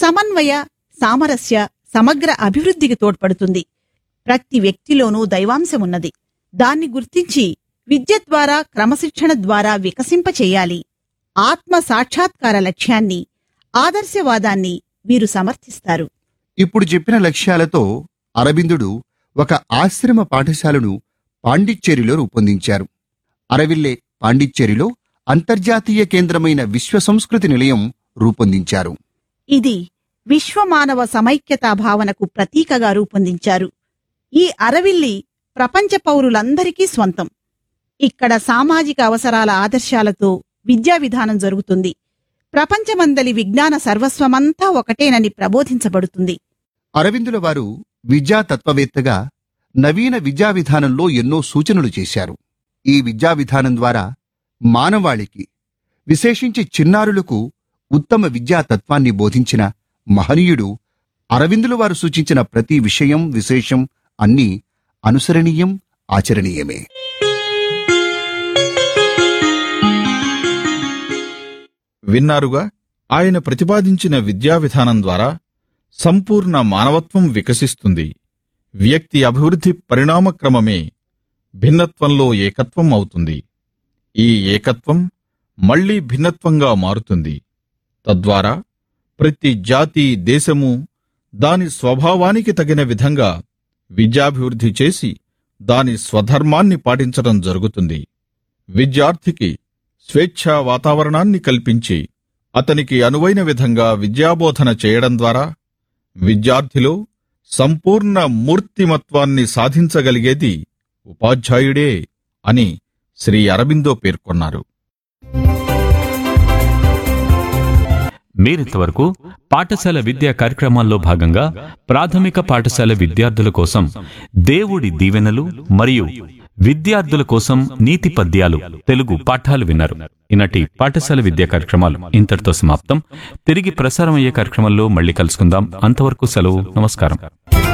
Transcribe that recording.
సమన్వయ సామరస్య సమగ్ర అభివృద్ధికి తోడ్పడుతుంది ప్రతి వ్యక్తిలోనూ దైవాంశమున్నది దాన్ని గుర్తించి విద్య ద్వారా క్రమశిక్షణ ద్వారా వికసింపచేయాలి ఆత్మ సాక్షాత్కార లక్ష్యాన్ని ఆదర్శవాదాన్ని వీరు సమర్థిస్తారు ఇప్పుడు చెప్పిన లక్ష్యాలతో అరవిందుడు ఒక ఆశ్రమ పాఠశాలను పాండిచ్చేరిలో రూపొందించారు అరవిల్లే పాండిచ్చేరిలో అంతర్జాతీయ కేంద్రమైన విశ్వ సంస్కృతి నిలయం రూపొందించారు ఇది విశ్వమానవ సమైక్యతా భావనకు ప్రతీకగా రూపొందించారు ఈ అరవిల్లి ప్రపంచ పౌరులందరికీ స్వంతం ఇక్కడ సామాజిక అవసరాల ఆదర్శాలతో విద్యా విధానం జరుగుతుంది ప్రపంచమందలి విజ్ఞాన సర్వస్వమంతా ఒకటేనని ప్రబోధించబడుతుంది అరవిందుల వారు విద్యా తత్వవేత్తగా నవీన విద్యా విధానంలో ఎన్నో సూచనలు చేశారు ఈ విద్యా విధానం ద్వారా మానవాళికి విశేషించి చిన్నారులకు ఉత్తమ విద్యా తత్వాన్ని బోధించిన మహనీయుడు అరవిందుల వారు సూచించిన ప్రతి విషయం విశేషం అన్నీ అనుసరణీయం ఆచరణీయమే విన్నారుగా ఆయన ప్రతిపాదించిన విద్యా విధానం ద్వారా సంపూర్ణ మానవత్వం వికసిస్తుంది వ్యక్తి అభివృద్ధి పరిణామక్రమమే భిన్నత్వంలో ఏకత్వం అవుతుంది ఈ ఏకత్వం మళ్లీ భిన్నత్వంగా మారుతుంది తద్వారా ప్రతి జాతి దేశము దాని స్వభావానికి తగిన విధంగా విద్యాభివృద్ధి చేసి దాని స్వధర్మాన్ని పాటించడం జరుగుతుంది విద్యార్థికి స్వేచ్ఛా వాతావరణాన్ని కల్పించి అతనికి అనువైన విధంగా విద్యాబోధన చేయడం ద్వారా విద్యార్థిలో సంపూర్ణ మూర్తిమత్వాన్ని సాధించగలిగేది ఉపాధ్యాయుడే అని శ్రీ అరబిందో పేర్కొన్నారు మీరింతవరకు పాఠశాల విద్యా కార్యక్రమాల్లో భాగంగా ప్రాథమిక పాఠశాల విద్యార్థుల కోసం దేవుడి దీవెనలు మరియు విద్యార్థుల కోసం నీతి పద్యాలు తెలుగు పాఠాలు విన్నారు ఈనాటి పాఠశాల విద్యా కార్యక్రమాలు ఇంతటితో సమాప్తం తిరిగి ప్రసారం అయ్యే కార్యక్రమంలో మళ్ళీ కలుసుకుందాం అంతవరకు సెలవు నమస్కారం